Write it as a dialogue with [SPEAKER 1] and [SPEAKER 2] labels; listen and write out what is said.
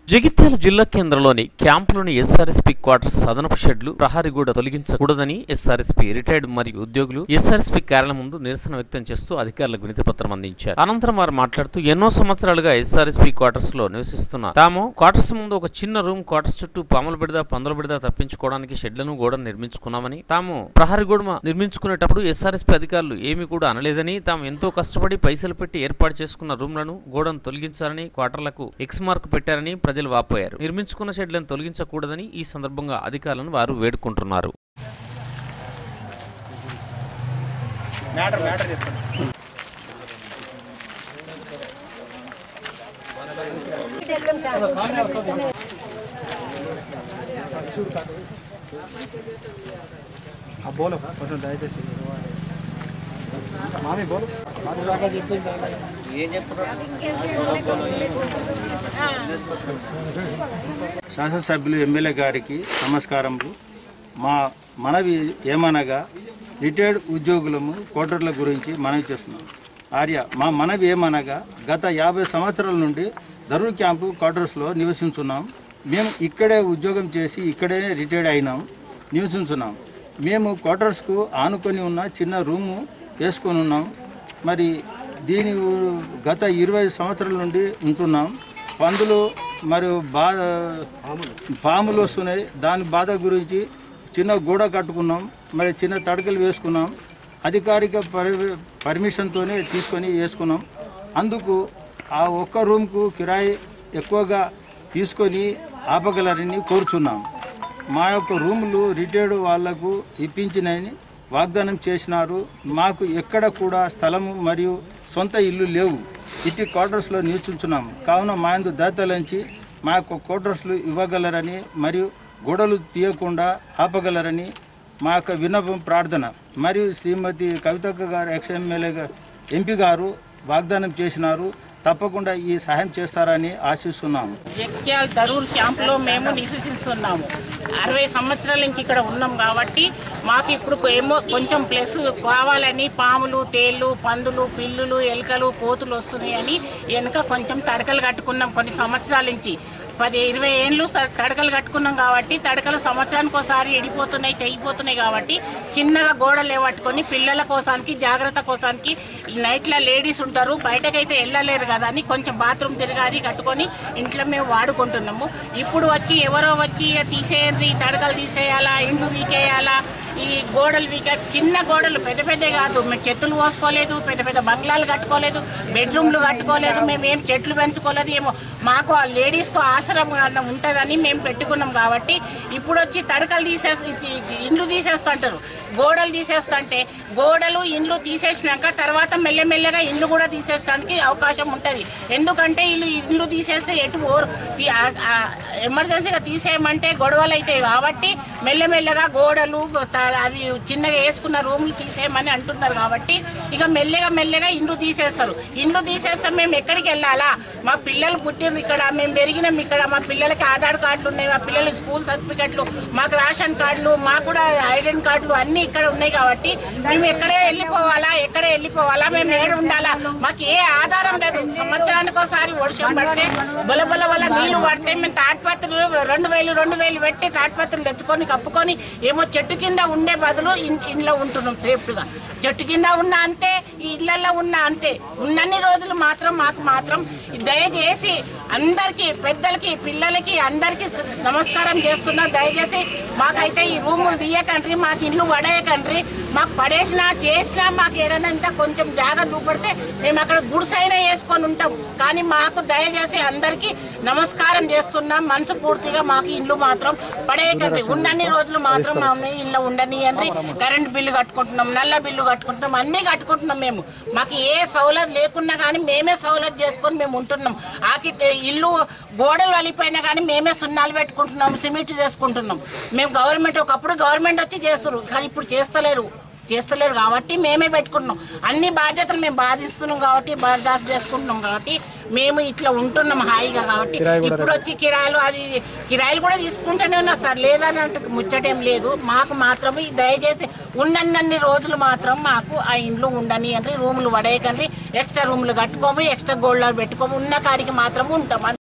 [SPEAKER 1] జగిత్యాల జిల్లా కేంద్రంలోని క్యాంపులోని SRSP quarters అదనపు షెడ్లు ప్రహారీగూడ తొలగించకూడదని ఎస్ఆర్ఎస్పీ రిటైర్డ్ మరియు ఉద్యోగులు ఎస్ఆర్ఎస్పీ కార్యాలయం ముందు నిరసన వ్యక్తం చేస్తూ అధికారులకు వినతి పత్రం అందించారు అనంతరం వారు మాట్లాడుతూ ఎన్నో సంవత్సరాలుగా ఎస్ఆర్ఎస్పీ క్వార్టర్స్ లో నివసిస్తున్న తాము క్వార్టర్స్ ముందు ఒక చిన్న రూమ్ క్వార్టర్స్ చుట్టూ పాముల బిడద పందుల బిడద తప్పించుకోవడానికి షెడ్లను కూడా నిర్మించుకున్నామని తాము ప్రహారీగూడ నిర్మించుకునేటప్పుడు ఎస్ఆర్ఎస్పీ అధికారులు ఏమీ కూడా అనలేదని తాము ఎంతో కష్టపడి పైసలు పెట్టి ఏర్పాటు చేసుకున్న రూమ్లను గోడను తొలగించాలని క్వార్టర్లకు ఎక్స్ మార్క్ పెట్టారని ప్రజలు వాపోయారు నిర్మించుకున్న షెడ్లను తొలగించకూడదని ఈ సందర్భంగా అధికారులను వారు వేడుకుంటున్నారు
[SPEAKER 2] अब बोलो కొంచెం దయచేసి మామి బోలు శాసనసభ్యులు ఎమ్మెల్యే గారికి నమస్కారములు మా మనవి ఏమనగా రిటైర్డ్ ఉద్యోగులము కోటర్ల గురించి మనవి చేస్తున్నాం ఆర్య మా మనవి ఏమనగా గత యాభై సంవత్సరాల నుండి దరూర్ క్యాంపు క్వార్టర్స్లో నివసించున్నాం మేము ఇక్కడే ఉద్యోగం చేసి ఇక్కడే రిటైర్డ్ అయినాం నివసించున్నాం మేము క్వార్టర్స్కు ఆనుకొని ఉన్న చిన్న రూము వేసుకొని ఉన్నాం మరి దీని ఊ- గత ఇరవై సంవత్సరాల నుండి ఉంటున్నాం పందులు మరియు బాధ పాములు వస్తున్నాయి దాని బాధ గురించి చిన్న గోడ కట్టుకున్నాం మరి చిన్న తడకలు వేసుకున్నాం అధికారిక పరి పర్మిషన్తోనే తీసుకొని వేసుకున్నాం అందుకు ఆ ఒక్క రూమ్కు కిరాయి ఎక్కువగా తీసుకొని ఆపగలరని కోరుచున్నాం మా యొక్క రూములు రిటైర్డ్ వాళ్లకు ఇప్పించినని వాగ్దానం చేసినారు మాకు ఎక్కడ కూడా స్థలము మరియు సొంత ఇల్లు లేవు ఇటు క్వార్టర్స్లో నివసించున్నాం కావున మా యందు దయతలంచి మా యొక్క క్వార్టర్స్లు ఇవ్వగలరని మరియు గోడలు తీయకుండా ఆపగలరని మా యొక్క విన్నపం ప్రార్థన మరియు శ్రీమతి కవితక్క గారు ఎక్స్ ఎమ్మెల్యే ఎంపీ గారు వాగ్దానం చేసినారు తప్పకుండా ఈ సహాయం చేస్తారని ఆశిస్తున్నాము
[SPEAKER 3] జగిత్యాల దరూర్ క్యాంపులో మేము నివసిస్తున్నాము అరవై సంవత్సరాల నుంచి ఇక్కడ ఉన్నాం కాబట్టి మాకు ఇప్పుడు ఏమో కొంచెం ప్లస్ కావాలని పాములు తేళ్ళు పందులు పిల్లులు ఎలుకలు కోతులు వస్తున్నాయని వెనుక కొంచెం తడకలు కట్టుకున్నాం కొన్ని సంవత్సరాల నుంచి పది ఇరవై ఏళ్ళు త- తడకలు కట్టుకున్నాం కాబట్టి తడకలు సంవత్సరానికి ఒకసారి ఎడిపోతున్నాయి తెగిపోతున్నాయి కాబట్టి చిన్నగా గోడలు పట్టుకొని పిల్లల కోసానికి జాగ్రత్త కోసానికి నైట్లో లేడీస్ ఉంటారు బయటకైతే వెళ్ళలేరు కదా అని కొంచెం బాత్రూమ్ తిరగాది కట్టుకొని ఇంట్లో మేము వాడుకుంటున్నాము ఇప్పుడు వచ్చి ఎవరో వచ్చి "ఇక తీసేయండి తడకలు తీసేయాలా ఇండ్లు వీకేయాలా ఈ గోడలు వీక చిన్న గోడలు పెద్ద పెద్ద కాదు మేము చెట్టులు పోసుకోలేదు పెద్ద పెద్ద బంగ్లాలు కట్టుకోలేదు బెడ్రూమ్లు కట్టుకోలేదు మేము ఏం చెట్లు పెంచుకోలేదు ఏమో మాకు ఆ లేడీస్కు ఆశ్రమం అన్న ఉంటుందని మేము పెట్టుకున్నాం కాబట్టి ఇప్పుడు వచ్చి తడకలు తీసేసి ఇండ్లు తీసేస్తుంటారు గోడలు తీసేస్తుంటే గోడలు ఇండ్లు తీసేసినాక తర్వాత మెల్లమెల్లగా ఇండ్లు కూడా తీసేయడానికి అవకాశం ఉంటుంది ఎందుకంటే ఇల్లు ఇండ్లు తీసేస్తే ఎటు పోరు తీ- ఆ- ఆ ఎమర్జెన్సీగా తీసేయమంటే గొడవలు అవుతాయి కాబట్టి మెల్లమెల్లగా గోడలు త- అవి చిన్నగా వేసుకున్న రూములు తీసేయమని అంటున్నారు కాబట్టి ఇక మెల్లగా మెల్లగా ఇండ్లు తీసేస్తారు ఇండ్లు తీసేస్తే మేము ఎక్కడికి వెళ్ళాలా మా పిల్లలు పుట్టిన ఇక్కడ మేము పెరిగినాం ఇక్కడ మా పిల్లలకి ఆధార్ కార్డులు ఉన్నాయి మా పిల్లల స్కూల్ సర్టిఫికెట్లు మాకు రేషన్ కార్డులు మాకు కూడా ఐడెంటి కార్డులు అన్నీ ఇక్కడ ఉన్నాయి కాబట్టి మేము ఎక్కడే వెళ్ళిపోవాలా ఎక్కడే వెళ్ళిపోవాలా మేము ఏడు ఉండాలా మాకు ఏ ఆధారం లేదు సంవత్సరానికి ఒకసారి వర్షం పడితే బల బల వల్ల నీళ్లు పడితే మేము తాటిపత్రులు రెండు వేలు రెండు వేలు పెట్టి తాటిపత్రులు తెచ్చుకొని కప్పుకొని ఏమో చెట్టు కింద ఉండే బదులు ఇన్- ఇంట్లో ఉంటున్నాం సేఫ్గా చెట్టు కింద ఉన్న అంతే ఈ ఇళ్లలో ఉన్న అంతే ఉన్నన్ని రోజులు మాత్రం మాకు మాత్రం దయచేసి అందరికీ పెద్దలకి పిల్లలకి అందరికీ స- నమస్కారం చేస్తున్నా దయచేసి మాకైతే ఈ రూములు తీయకండ్రి మాకు ఇల్లు పడేయకండ్రి మాకు పడేసినా చేసినా మాకు ఏదైనా ఇంత కొంచెం జాగ్రత్త చూపడితే మేము అక్కడ గుడిసైనా వేసుకొని ఉంటాం కానీ మాకు దయచేసి అందరికీ నమస్కారం చేస్తున్నాం మనసు పూర్తిగా మాకు ఇల్లు మాత్రం పడేయకండి ఉన్నన్ని రోజులు మాత్రం మా ఇల్లు ఉండనియండి కరెంట్ బిల్లు కట్టుకుంటున్నాం నల్ల బిల్లు కట్టుకుంటున్నాం అన్నీ కట్టుకుంటున్నాం మేము మాకు ఏ సౌలత్ లేకున్నా కానీ మేమే సౌలత్ చేసుకొని మేము ఉంటున్నాం ఆకి ఇల్లు గోడలు వలిపోయినా కానీ మేమే సున్నాలు పెట్టుకుంటున్నాం సిమెంట్ చేసుకుంటున్నాం మేము గవర్నమెంట్ ఒకప్పుడు గవర్నమెంట్ వచ్చి చేస్తారు కానీ ఇప్పుడు చేస్తలేరు చేస్తలేరు కాబట్టి మేమే పెట్టుకుంటున్నాం అన్ని బాధ్యతలు మేము బాధిస్తున్నాం కాబట్టి బర్దాస్త్ చేసుకుంటున్నాం కాబట్టి మేము ఇట్లా ఉంటున్నాం హాయిగా కాబట్టి ఇప్పుడు వచ్చి కిరాయిలు అది కిరాయిలు కూడా తీసుకుంటూనే ఉన్నారు సార్ లేదని అంటే ముచ్చటేం లేదు మాకు మాత్రం ఈ దయచేసి ఉన్నన్ని రోజులు మాత్రం మాకు ఆ ఇండ్లు ఉండని అంటే రూములు పడేయకండి ఎక్స్ట్రా రూములు కట్టుకోము ఎక్స్ట్రా గోల్డ్ పెట్టుకోము ఉన్న కాడికి మాత్రం ఉంటాం